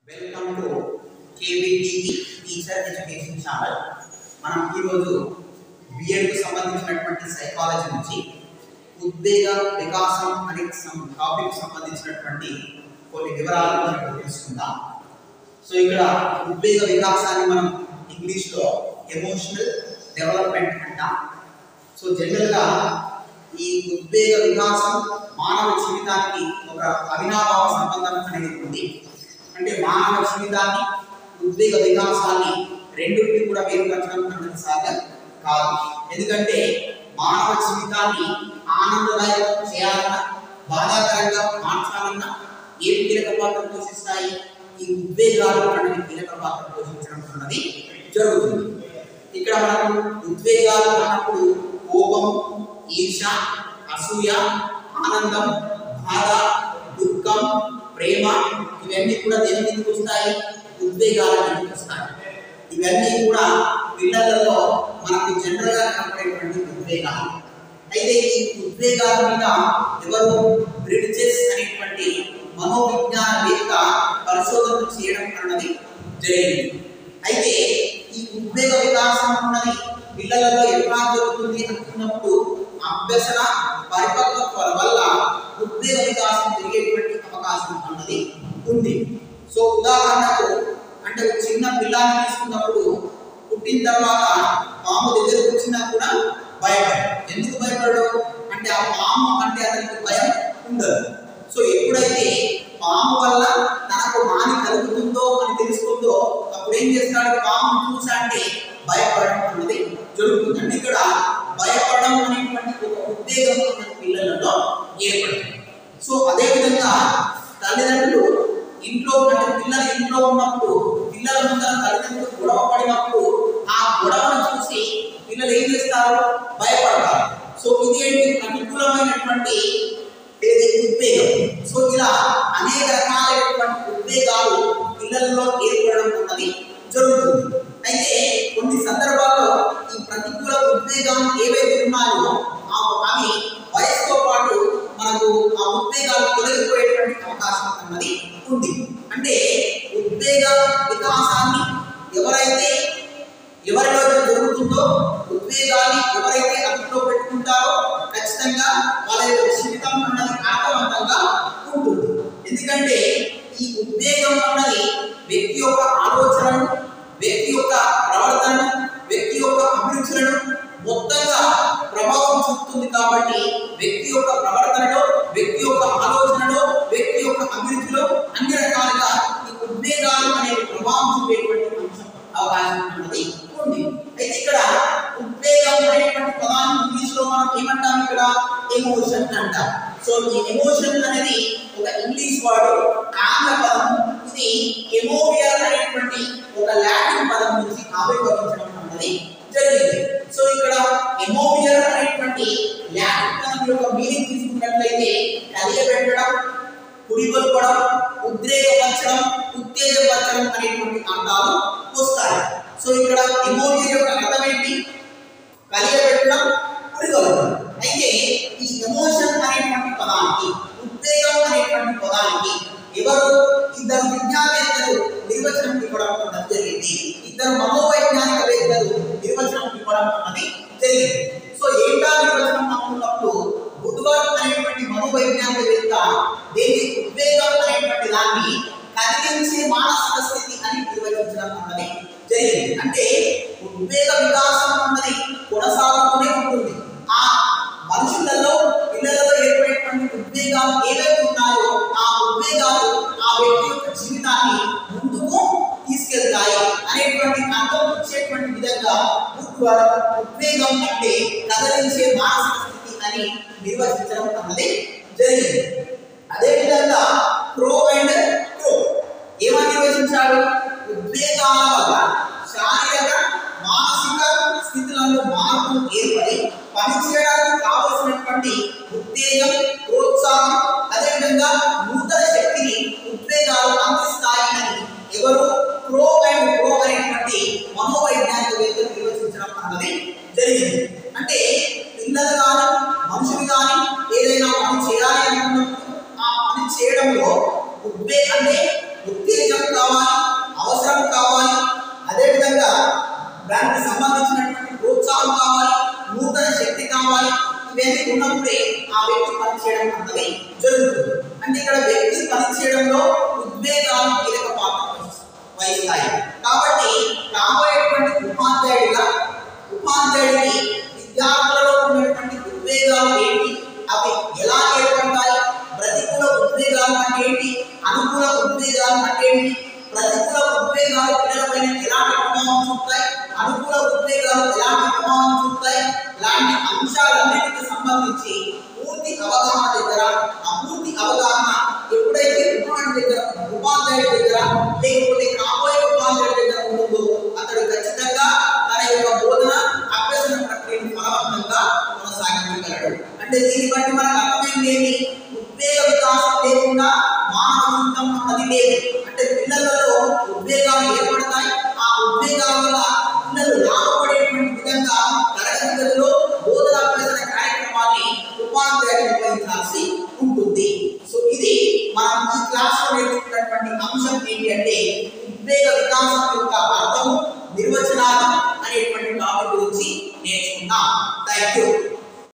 welcome to KBTV teacher education channel మనం ఈరోజు BEd కు సంబంధించినటువంటి సైకాలజీ నుంచి ఉద్వేగ వికాసం అనే టాపిక్ సంబంధించినటువంటి కొన్ని వివరాలు మనం తెలుసుకుందాం సో ఇక్కడ ఉద్వేగ వికాసాన్ని మనం ఇంగ్లీష్లో ఎమోషనల్ డెవలప్మెంట్ అంటాం సో జనరల్గా ఈ ఉద్వేగ వికాసం మానవ జీవితానికి ఒక అవినాభావ సంబంధం అనేది ఉంది అంటే మానవ జీవితాన్ని ఉద్వేగ వికాసాన్ని రెండింటిని కూడా వేరుపరచడం అన్నది సాధ్యం కాదు ఎందుకంటే మానవ జీవితాన్ని ఆనందదాయకం చేయాలన్నా బాధాకరంగా మార్చాలన్నా ఏ కీలక పాత్ర పోషిస్తాయి ఈ ఉద్వేగాలు అనేవి కీలక పాత్ర పోషించడం అన్నది జరుగుతుంది ఇక్కడ మనం ఉద్వేగాలు అన్నప్పుడు కోపం ఈర్ష అసూయ ఆనందం బాధ దుఃఖం ప్రేమ ఇవన్నీ కూడా దేని కిందకి వస్తాయి ఉద్వేగాల కిందకి వస్తాయి ఇవన్నీ కూడా పిల్లలలో మనకు జనరల్ గా కనపడేటువంటి ఉద్వేగాలు అయితే ఈ ఉద్వేగాల మీద ఎవరు బ్రిడ్జెస్ అనేటువంటి మనోవిజ్ఞానవేత్త పరిశోధనలు చేయడం అన్నది జరిగింది అయితే ఈ ఉద్వేగ వికాసం అన్నది పిల్లలలో ఎట్లా జరుగుతుంది అనుకున్నప్పుడు అభ్యసన పరిపక్వత్వాల వల్ల ఉద్వేగ వికాసం జరిగేటువంటి అవకాశం అన్నది ఉంది సో ఉదాహరణకు అంటే ఒక చిన్న పిల్లాన్ని తీసుకున్నప్పుడు పుట్టిన తర్వాత పాము దగ్గరకు వచ్చినా కూడా భయపడు ఎందుకు భయపడడు అంటే ఆ పాము అంటే అతనికి భయం ఉండదు సో ఎప్పుడైతే పాము వల్ల తనకు హాని కలుగుతుందో అని తెలుసుకుందో అప్పుడు ఏం చేస్తాడు పాము చూసా అంటే భయపడడం అన్నది జరుగుతుంది అంటే ఇక్కడ భయపడడం అనేటువంటి ఒక ఉద్వేగం మన పిల్లలలో ఏర్పడుతుంది సో అదే విధంగా తల్లిదండ్రులు ఇంట్లో అంటే పిల్లలు ఇంట్లో ఉన్నప్పుడు పిల్లల ముందర తల్లిదండ్రులు గొడవ పడినప్పుడు ఆ గొడవను చూసి పిల్లలు ఏం చేస్తారు భయపడతారు సో ఇది ఏంటి ప్రతికూలమైనటువంటి ఏది ఉద్వేగం సో ఇలా అనేక రకాలైనటువంటి ఉద్వేగాలు పిల్లల్లో ఏర్పడడం అన్నది జరుగుతుంది అయితే కొన్ని సందర్భాల్లో ఈ ప్రతికూల ఉద్వేగాలు ఏవైతే ఉన్నాయో ఆ అవి వయసుతో పాటు మనకు ఆ ఉద్వేగాలు తొలగిపోయేటువంటి అవకాశం అన్నది ఉంది అంటే ఉద్వేగ వికాసాన్ని ఎవరైతే ఎవరిలో అయితే జరుగుతుందో ఉద్వేగాన్ని ఎవరైతే అదుపులో పెట్టుకుంటారో ఖచ్చితంగా వాళ్ళ యొక్క జీవితం అన్నది అర్థవంతంగా ఉంటుంది ఎందుకంటే ఈ ఉద్వేగం అన్నది వ్యక్తి యొక్క ఆలోచనను వ్యక్తి యొక్క ప్రవర్తనను వ్యక్తి యొక్క అభిరుచులను మొత్తంగా ప్రభావం చూపుతుంది కాబట్టి వ్యక్తి యొక్క ప్రవర్తనలో వ్యక్తి యొక్క ఆలోచనలో వ్యక్తి యొక్క అభిరుచిలో అన్ని రకాలుగా ఈ ఉద్వేగాలు అనేవి ప్రభావం చూపేటువంటి అంశం అవకాశం అన్నది ఉంది అయితే ఇక్కడ ఉద్వేగం అనేటువంటి పదాన్ని ఇంగ్లీష్ లో మనం ఏమంటాం ఇక్కడ ఎమోషన్ అంటాం సో ఈ ఎమోషన్ అనేది ఒక ఇంగ్లీష్ వర్డ్ ఆంగ్ల పదం ఇది ఎమోవియర్ అనేటువంటి ఒక లాటిన్ పదం నుంచి ఆవిర్భవించడం అన్నది జరిగింది సో ఇక్కడ ఎమోవియర్ అనేటువంటి లాటిన్ పదం యొక్క మీనింగ్ తీసుకున్నట్లయితే కలియబెట్టడం పురిగొల్పడం ఉద్రేకపరచడం ఉత్తేజపరచడం అనేటువంటి అర్థాలు వస్తాయి సో ఇక్కడ ఎమోషన్ యొక్క అర్థం ఏంటి కలియబెట్టడం పురిగొల్పడం అయితే ఈ ఎమోషన్ అనేటువంటి పదానికి ఉద్వేగం అనేటువంటి పదానికి ఎవరు ఇద్దరు విజ్ఞానవేత్తలు నిర్వచనం ఇవ్వడం అన్నది జరిగింది ఇద్దరు మనోవైజ్ఞానికవేత్తలు నిర్వచనం ఇవ్వడం అన్నది జరిగింది సో ఏంటా నిర్వచనం అనుకున్నప్పుడు బుడ్వర్డ్ అనేటువంటి మనోవైజ్ఞానికవేత్త దేని ఉద్వేగం అనేటువంటి దాన్ని కదిలించే మానసిక స్థితి అని నిర్వచించడం అన్నది జరిగింది అంటే ఉద్వేగ వికాసం అన్నది కొనసాగుతూనే ఉంటుంది ఆ మనుషులలో పిల్లలలో ఏర్పడేటువంటి ఉద్వేగాలు ఏవైతే ఉన్నాయో ఆ ఉద్వేగాలు ఆ వ్యక్తి యొక్క జీవితాన్ని ముందుకు తీసుకెళ్తాయి అనేటువంటి అర్థం ఇచ్చేటువంటి విధంగా బుద్ధువాడు ఉద్వేగం అంటే కదలించే మానసిక స్థితి అని నిర్వచించడం అన్నది జరిగింది అదేవిధంగా ప్రో అండ్ ప్రో ఏమని నిర్వచించాడు ఉద్వేగాల వల్ల శారీరక మానసిక స్థితులలో మార్పు ఏర్పడి పనిచేయడానికి కావలసినటువంటి ఉత్తేజం ప్రోత్సాహం అదేవిధంగా నూతన శక్తిని ఉద్వేగాలు అందిస్తాయని ఎవరు ప్రో అండ్ ప్రో అనేటువంటి మనోవైజ్ఞానికవేత్తలు నిర్వచించడం అన్నది జరిగింది అంటే పిల్లలు కానీ మనుషులు కానీ ఏదైనా పని చేయాలి అనుకున్నప్పుడు ఆ పని చేయడంలో ఉద్వే అంటే ఉత్తేజం కావాలి అవసరం కావాలి అదేవిధంగా దానికి సంబంధించినటువంటి ప్రోత్సాహం కావాలి నూతన శక్తి కావాలి ఇవన్నీ ఉన్నప్పుడే ఆ వ్యక్తి పనిచేయడం అన్నది జరుగుతుంది అంటే ఇక్కడ వ్యక్తి పనిచేయడంలో ఉద్వేగాలు కీలక పాత్ర వహిస్తాయి కాబట్టి రాబోయేటువంటి ఉపాధ్యాయుడిగా ఉపాధ్యాయుడికి విద్యార్థులలో ఉన్నటువంటి ఉద్వేగాలు ఏంటి అవి ఎలా ఏర్పడతాయి ప్రతికూల ఉద్వేగాలు అంటే ఏంటి అనుకూల ఉద్వేగాలు అంటే ఏంటి ప్రతికూల ఉద్వేగాలు పిల్లలపైన ఎలాంటి ప్రభావం చూపుతాయి అనుకూల ఉద్వేగాలు ఎలాంటి ప్రభావం చూపుతాయి ఇలాంటి అంశాలన్నిటికి సంబంధించి పూర్తి అవగాహన దగ్గర ఆ పూర్తి అవగాహన ఎప్పుడైతే ఉపాధ్యాయుడి దగ్గర ఉపాధ్యాయుడి దగ్గర లేకపోతే కాబోయే ఉపాధ్యాయుడి దగ్గర ఉంటుందో అతడు ఖచ్చితంగా తన యొక్క బోధన అభ్యసన ప్రక్రియను ఫలవంతంగా కొనసాగించగలడు అంటే దీన్ని బట్టి మనకు అర్థమైంది ఏంటి ఉద్వేగ వికాసం లేకుండా మానవ జీవితం అన్నది లేదు అంటే పిల్లలలో ఉద్వేగాలు ఏర్పడతాయి ఆ ఉద్వేగాల వల్ల పిల్లలు లాభపడేటువంటి విధంగా తరగతి గదిలో బోధన అభ్యసన కార్యక్రమాన్ని ఉపాధ్యాయులు నిర్వహించాల్సి ఉంటుంది సో ఇది మనం ఈ క్లాస్ లో నేర్చుకున్నటువంటి అంశం ఏంటి అంటే ఉద్వేగ వికాసం యొక్క